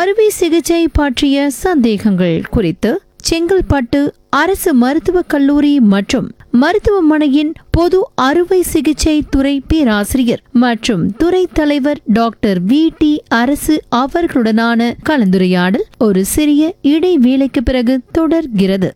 அறுவை சிகிச்சை பற்றிய சந்தேகங்கள் குறித்து செங்கல்பட்டு அரசு மருத்துவக் கல்லூரி மற்றும் மருத்துவமனையின் பொது அறுவை சிகிச்சை துறை பேராசிரியர் மற்றும் துறை தலைவர் டாக்டர் வி டி அரசு அவர்களுடனான கலந்துரையாடல் ஒரு சிறிய இடைவேளைக்கு பிறகு தொடர்கிறது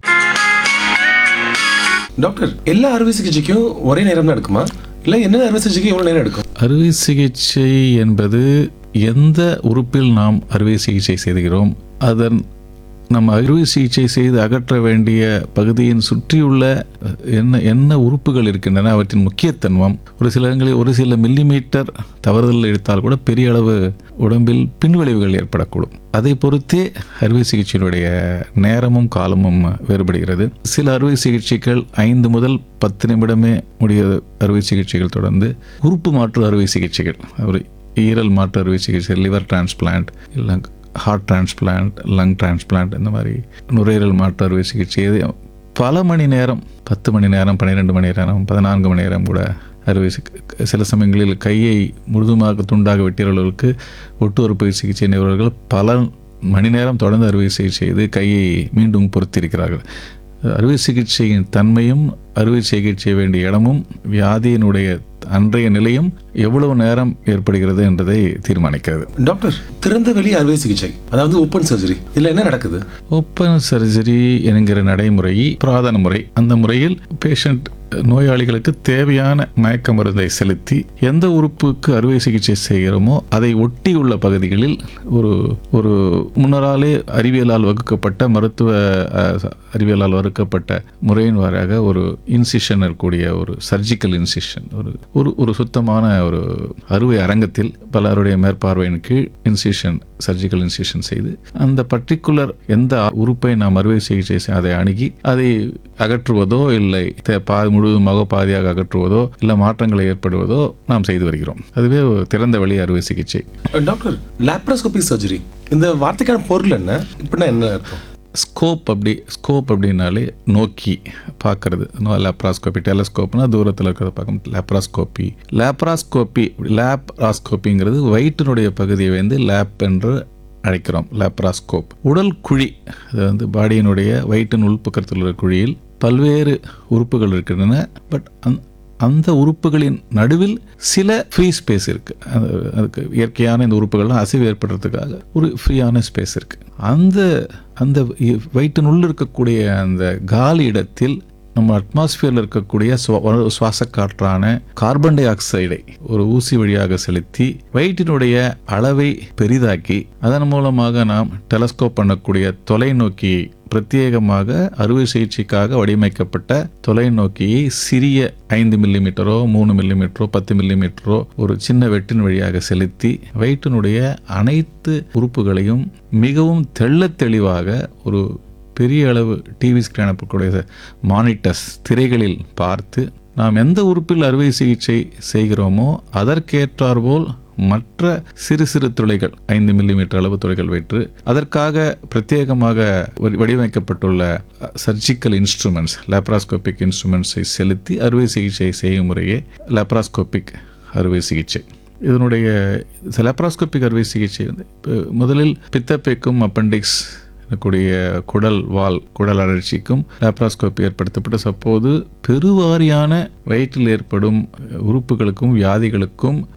டாக்டர் எல்லா அறுவை சிகிச்சைக்கும் ஒரே நேரம் தான் எடுக்குமா இல்ல என்ன அறுவை சிகிச்சைக்கு எவ்வளவு நேரம் எடுக்கும் அறுவை சிகிச்சை என்பது எந்த உறுப்பில் நாம் அறுவை சிகிச்சை செய்கிறோம் அதன் நம்ம அறுவை சிகிச்சை செய்து அகற்ற வேண்டிய பகுதியின் சுற்றியுள்ள அஹ், என்ன என்ன உறுப்புகள் இருக்கின்றன அவற்றின் முக்கியத்துவம் ஒரு சில இடங்களில் ஒரு சில மில்லிமீட்டர் தவறுதல் எடுத்தால் கூட பெரிய அளவு உடம்பில் பின்விளைவுகள் ஏற்படக்கூடும் அதை பொறுத்தே அறுவை சிகிச்சையினுடைய நேரமும் காலமும் வேறுபடுகிறது சில அறுவை சிகிச்சைகள் ஐந்து முதல் பத்து நிமிடமே முடிய அறுவை சிகிச்சைகள் தொடர்ந்து உறுப்பு மாற்று அறுவை சிகிச்சைகள் ஒரு ஈரல் மாற்று அறுவை சிகிச்சை லிவர் டிரான்ஸ்பிளான்ட் இல்லை ஹார்ட் டிரான்ஸ்பிளான்ட் லங் டிரான்ஸ்பிளான்ட் இந்த மாதிரி நுரையீரல் மாற்று அறுவை சிகிச்சை இது பல மணி நேரம் பத்து மணி நேரம் பன்னிரெண்டு மணி நேரம் பதினான்கு மணி நேரம் கூட அறுவை சிகி- சில சமயங்களில் கையை முழுதுமாக துண்டாக வெட்டியவர்களுக்கு ஒட்டு அறுவை சிகிச்சை நிபுணர்கள் பல மணி நேரம் தொடர்ந்து அறுவை சிகிச்சை செய்து கையை மீண்டும் பொருத்தியிருக்கிறார்கள் அறுவை சிகிச்சையின் தன்மையும் அறுவை சிகிச்சை வேண்டிய இடமும் வியாதியினுடைய அன்றைய நிலையும் எவ்வளவு நேரம் ஏற்படுகிறது என்பதை தீர்மானிக்கிறது டாக்டர் திறந்த வெளி அறுவை சிகிச்சை அதாவது ஓப்பன் சர்ஜரி இதுல என்ன நடக்குது ஓப்பன் சர்ஜரி என்கிற நடைமுறை பிராதான முறை அந்த முறையில் பேஷண்ட் நோயாளிகளுக்கு தேவையான மயக்க மருந்தை செலுத்தி எந்த உறுப்புக்கு அறுவை சிகிச்சை செய்கிறோமோ அதை ஒட்டியுள்ள பகுதிகளில் ஒரு ஒரு முன்னராலே அறிவியலால் வகுக்கப்பட்ட மருத்துவ அஹ், அறிவியலால் வகுக்கப்பட்ட முறையின் வாராக ஒரு இன்சிஷன் இருக்கக்கூடிய ஒரு சர்ஜிக்கல் இன்சிஷன் ஒரு ஒரு ஒரு சுத்தமான ஒரு அறுவை அரங்கத்தில் பலருடைய மேற்பார்வையின் கீழ் இன்சிஷன் சர்ஜிக்கல் இன்சிஷன் செய்து அந்த பர்டிகுலர் எந்த உறுப்பை நாம் அறுவை சிகிச்சை செய்- அதை அணுகி அதை அகற்றுவதோ இல்லை தே- பா முழுவதுமாக பாதியாக அகற்றுவதோ இல்லை மாற்றங்களை ஏற்படுவதோ நாம் செய்து வருகிறோம் அதுவே ஒரு திறந்த வழி அறுவை சிகிச்சை டாக்டர் லாப்ரோஸ்கோபி சர்ஜரி இந்த வார்த்தைக்கான பொருள் என்ன இப்படின்னா என்ன அர்த்தம் ஸ்கோப் அப்படி ஸ்கோப் அப்படின்னாலே நோக்கி பார்க்கறது லேப்ராஸ்கோபி டெலஸ்கோப்னா தூரத்தில் இருக்கிறத பார்க்க லேப்ராஸ்கோப்பி லேப்ராஸ்கோப்பி லேப்ராஸ்கோப்பிங்கிறது வயிற்றினுடைய பகுதியை வந்து லேப் என்று அழைக்கிறோம் லேப்ராஸ்கோப் உடல் குழி அது வந்து பாடியினுடைய வயிற்றின் உள்பக்கத்தில் உள்ள குழியில் பல்வேறு உறுப்புகள் இருக்கின்றன பட் அந் அந்த உறுப்புகளின் நடுவில் சில ஃப்ரீ ஸ்பேஸ் இருக்கு அது- அதுக்கு இயற்கையான இந்த உறுப்புகள்லாம் அசைவு ஏற்படுறதுக்காக ஒரு ஃப்ரீயான ஸ்பேஸ் இருக்கு அந்த அந்த இ- வயிற்றினுள் இருக்கக்கூடிய அந்த காலி இடத்தில் நம்ம அட்மாஸ்பியரில் இருக்கக்கூடிய சுவா- ஒரு சுவாச காற்றான கார்பன் டை ஆக்சைடை ஒரு ஊசி வழியாக செலுத்தி வயிற்றினுடைய அளவை பெரிதாக்கி அதன் மூலமாக நாம் டெலஸ்கோப் பண்ணக்கூடிய தொலைநோக்கி பிரத்யேகமாக அறுவை சிகிச்சைக்காக வடிவமைக்கப்பட்ட தொலைநோக்கியை சிறிய ஐந்து மில்லிமீட்டரோ மூணு மில்லிமீட்டரோ பத்து மில்லிமீட்டரோ ஒரு சின்ன வெட்டின் வழியாக செலுத்தி வயிற்றினுடைய அனைத்து உறுப்புகளையும் மிகவும் தெள்ளத் தெளிவாக ஒரு பெரிய அளவு டிவி ஸ்கிரீன் அனுப்பக்கூடிய மானிட்டர்ஸ் திரைகளில் பார்த்து நாம் எந்த உறுப்பில் அறுவை சிகிச்சை செய்கிறோமோ அதற்கேற்றாற்போல் மற்ற சிறு சிறு துளைகள் ஐந்து மில்லிமீட்டர் அளவு துளைகள் வைத்து அதற்காக பிரத்யேகமாக வடி- வடிவமைக்கப்பட்டுள்ள சர்ஜிக்கல் இன்ஸ்ட்ருமெண்ட்ஸ் லேப்ராஸ்கோபிக் இன்ஸ்ட்ருமெண்ட்ஸை செலுத்தி அறுவை சிகிச்சை செய்யும் முறையே லேப்ராஸ்கோபிக் அறுவை சிகிச்சை இதனுடைய லேப்ராஸ்கோபிக் அறுவை சிகிச்சை வந்து இப்போ முதலில் பித்தப்பைக்கும் அப்பெண்டிக்ஸ் இருக்கக்கூடிய குடல் வால் குடல் அழற்சிக்கும் லேப்ராஸ்கோப்பி ஏற்படுத்தப்பட்ட சப்போது பெருவாரியான வயிற்றில் ஏற்படும் உறுப்புகளுக்கும் வியாதிகளுக்கும்